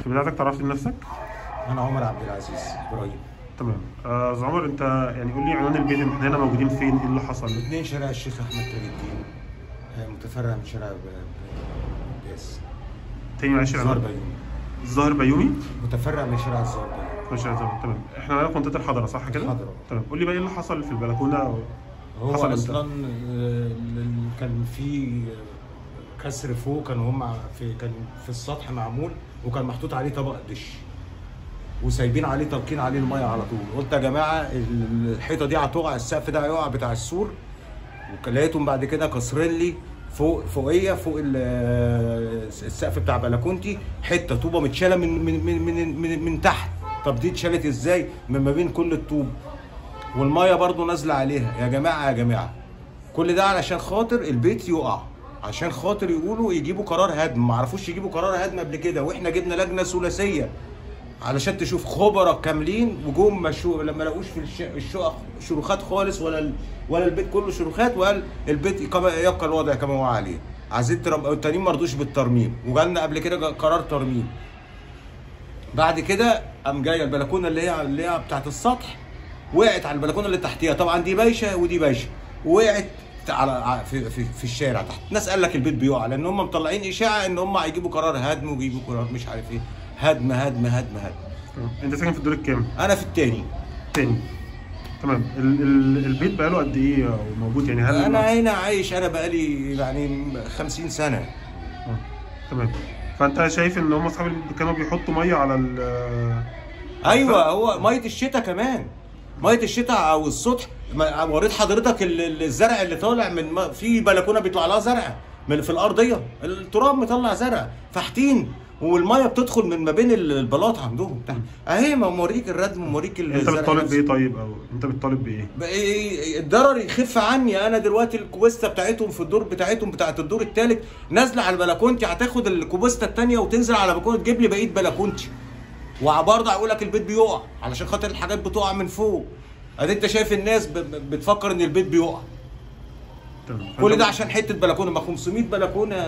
في بدايتك تعرف لي نفسك انا عمر عبد العزيز ابراهيم تمام آه أستاذ عمر انت يعني قول لي عنوان البيت احنا هنا موجودين فين ايه اللي حصل اثنين شارع الشيخ احمد تاج الدين آه، متفرع من شارع ب- ب- باس تاني معلش زهر العنوان بيومي الظاهر بيومي متفرع من شارع الزهر بيومي ماشي يا زلمة، تمام احنا معانا في منطقه الحضره صح كده الحضرة. تمام قول لي بقى ايه اللي حصل في البلكونه هو حصل امتى؟ اصلا آه، ال- كان في كسر فوق كان هم في كان في السطح معمول وكان محطوط عليه طبق دش وسايبين عليه طابقين عليه الميه على طول قلت يا جماعه ال- الحيطه دي هتقع السقف ده هيقع بتاع السور ولقيتهم بعد كده كسرين لي فوق فوقيه فوق ال- السقف بتاع بلكونتي حته طوبه متشاله من من من من, من, من تحت طب دي اتشالت ازاي من ما بين كل الطوب والميه برضو نازله عليها يا جماعه يا جماعه كل ده علشان خاطر البيت يقع عشان خاطر يقولوا يجيبوا قرار هدم ما عرفوش يجيبوا قرار هدم قبل كده واحنا جبنا لجنه ثلاثيه علشان تشوف خبراء كاملين وجم مشو لما لقوش في الش- الشقق شروخات خالص ولا ال... ولا البيت كله شروخات وقال البيت كما يبقى الوضع كما هو عليه عايزين ترم... التانيين ما رضوش بالترميم وجالنا قبل كده جا- قرار ترميم بعد كده قام جايه البلكونه اللي هي اللي هي بتاعت السطح وقعت على البلكونه اللي تحتيها طبعا دي بايشه ودي بايشه وقعت على ع- في, في, في الشارع تحت الناس قال لك البيت بيقع لان هم مطلعين اشاعه ان هم هيجيبوا قرار هدم ويجيبوا قرار مش عارف ايه هدم هدم هدم هدم تمام. انت ساكن في الدور الكام انا في التاني تاني تمام ال ال البيت بقاله قد ايه موجود يعني هل انا هنا عايش انا بقالي يعني 50 سنه آه. تمام فانت شايف ان هم اصحاب البيت كانوا بيحطوا ميه على ال ايوه هو ميه الشتاء كمان ميه الشتاء او السطح ما- وريت حضرتك ال- ال- الزرع اللي طالع من ما- في بلكونه بيطلع لها زرع من في الارضيه التراب مطلع زرع فحتين والميه بتدخل من ما بين ال- البلاط عندهم تحت اهي ما موريك الردم وموريك انت الزرع بتطالب نفسه. بايه طيب او انت بتطالب بايه بقى إيه- الضرر يخف عني انا دلوقتي الكوبيستا بتاعتهم في الدور بتاعتهم بتاعت الدور الثالث نازله على البلكونتي هتاخد الكوبيستا الثانيه وتنزل على بلكونه تجيب لي بقيه بلكونتي وبرضه هيقول لك البيت بيقع علشان خاطر الحاجات بتقع من فوق ادي انت شايف الناس ب- ب- بتفكر ان البيت بيقع تمام كل فأنت- ده عشان حته بلكونه ما 500 بلكونه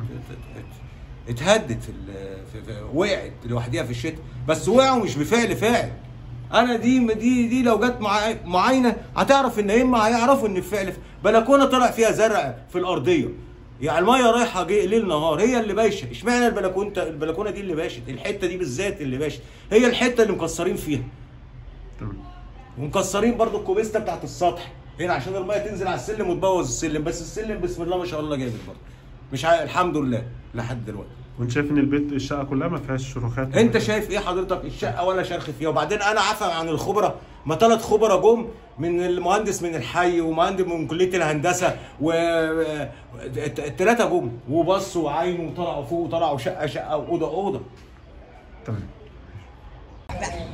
اتهدت في, ال- في, في وقعت لوحديها في الشتاء بس وقعوا مش بفعل فاعل انا دي دي دي لو جت مع معاينه هتعرف ان هم هيعرفوا ان بفعل بلكونه طلع فيها زرع في الارضيه يعني الميه رايحه جي ليل نهار هي اللي بايشه اشمعنى البلكونه البلكونه دي اللي باشت الحته دي بالذات اللي باشت هي الحته اللي مكسرين فيها تمام ومكسرين برضو الكوبيستا بتاعت السطح هنا عشان الميه تنزل على السلم وتبوظ السلم بس السلم بسم الله ما شاء الله جامد برضه مش عا... الحمد لله لحد دلوقتي وانت شايف ان البيت الشقه كلها ما فيهاش شروخات انت شايف ايه حضرتك الشقه ولا شرخ فيها وبعدين انا عفى عن الخبراء ما ثلاث خبراء جم من المهندس من الحي ومهندس من كليه الهندسه و الثلاثه جم وبصوا وعينوا وطلعوا فوق وطلعوا شقه شقه واوضه اوضه تمام